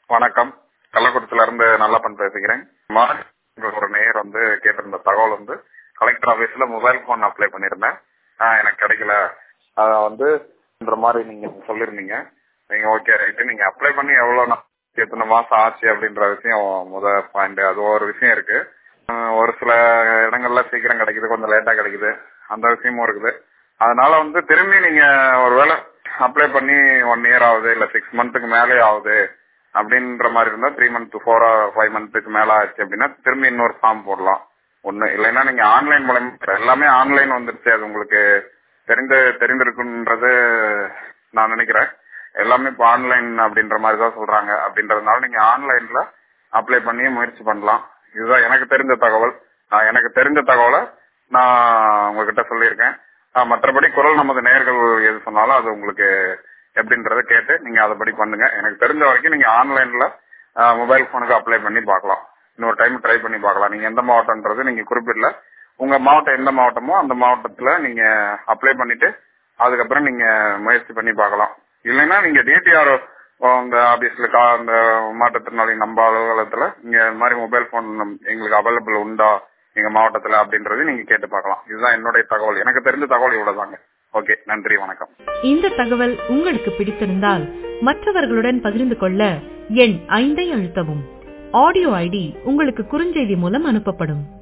வணக்கம் கள்ளக்குறிச்சில இருந்து நல்லப்பன் பேசுகிறேன் மார்ச் ஒரு நேயர் வந்து கேட்டிருந்த தகவல் வந்து கலெக்டர் ஆபீஸ்ல மொபைல் போன் அப்ளை பண்ணிருந்தேன் ஆஹ் எனக்கு கிடைக்கல அத வந்து இந்த மாதிரி நீங்க சொல்லிருந்தீங்க நீங்க ஓகே ரைட்டு நீங்க அப்ளை பண்ணி எவ்வளவு நாள் எத்தனை மாசம் ஆச்சு அப்படின்ற விஷயம் முத பாயிண்ட் அது ஒரு விஷயம் இருக்கு ஆஹ் ஒரு சில இடங்கள்ல சீக்கிரம் கிடைக்குது கொஞ்சம் லேட்டா கிடைக்குது அந்த விஷயமும் இருக்குது அதனால வந்து திரும்பி நீங்க ஒருவேளை அப்ளை பண்ணி ஒன் இயர் ஆகுது இல்ல சிக்ஸ் மந்த்துக்கு மேலே ஆகுது அப்படின்ற மாதிரி இருந்தா த்ரீ மந்த் ஃபோர் ஃபைவ் மந்த்துக்கு மேல ஆச்சு அப்படின்னா திரும்பி இன்னொரு ஃபார்ம் போடலாம் ஒண்ணு இல்லைன்னா நீங்க ஆன்லைன் மூலமா எல்லாமே ஆன்லைன் வந்துருச்சு அது உங்களுக்கு தெரிந்து தெரிந்திருக்குன்றது நான் நினைக்கிறேன் எல்லாமே இப்போ ஆன்லைன் அப்படின்ற மாதிரி தான் சொல்றாங்க அப்படின்றதுனால நீங்க ஆன்லைன்ல அப்ளை பண்ணி முயற்சி பண்ணலாம் இதுதான் எனக்கு தெரிஞ்ச தகவல் நான் எனக்கு தெரிஞ்ச தகவலை நான் உங்ககிட்ட சொல்லியிருக்கேன் ஆஹ் மற்றபடி குரல் நமது நேர்கள் எது சொன்னாலும் அது உங்களுக்கு எப்படின்றத கேட்டு நீங்க அதைப்படி பண்ணுங்க எனக்கு தெரிஞ்ச வரைக்கும் நீங்க ஆன்லைன்ல மொபைல் போனுக்கு அப்ளை பண்ணி பார்க்கலாம் இன்னொரு டைம் ட்ரை பண்ணி பார்க்கலாம் நீங்க எந்த மாவட்டம்ன்றது நீங்க குறிப்பிடல உங்க மாவட்டம் எந்த மாவட்டமோ அந்த மாவட்டத்துல நீங்க அப்ளை பண்ணிட்டு அதுக்கப்புறம் நீங்க முயற்சி பண்ணி பார்க்கலாம் இல்லைன்னா நீங்க டிடிஆர் உங்க ஆபீஸ்ல அந்த மாற்றுத்திறனாளி நம்ம அலுவலகத்துல இங்க இந்த மாதிரி மொபைல் போன் எங்களுக்கு அவைலபிள் உண்டா எங்க மாவட்டத்துல அப்படின்றது நீங்க கேட்டு பார்க்கலாம் இதுதான் என்னுடைய தகவல் எனக்கு தெரிஞ்ச தகவல் இவ்வளவுதாங்க ஓகே நன்றி வணக்கம் இந்த தகவல் உங்களுக்கு பிடித்திருந்தால் மற்றவர்களுடன் பகிர்ந்து கொள்ள எண் ஐந்தை அழுத்தவும் ஆடியோ ஐடி உங்களுக்கு குறுஞ்செய்தி மூலம் அனுப்பப்படும்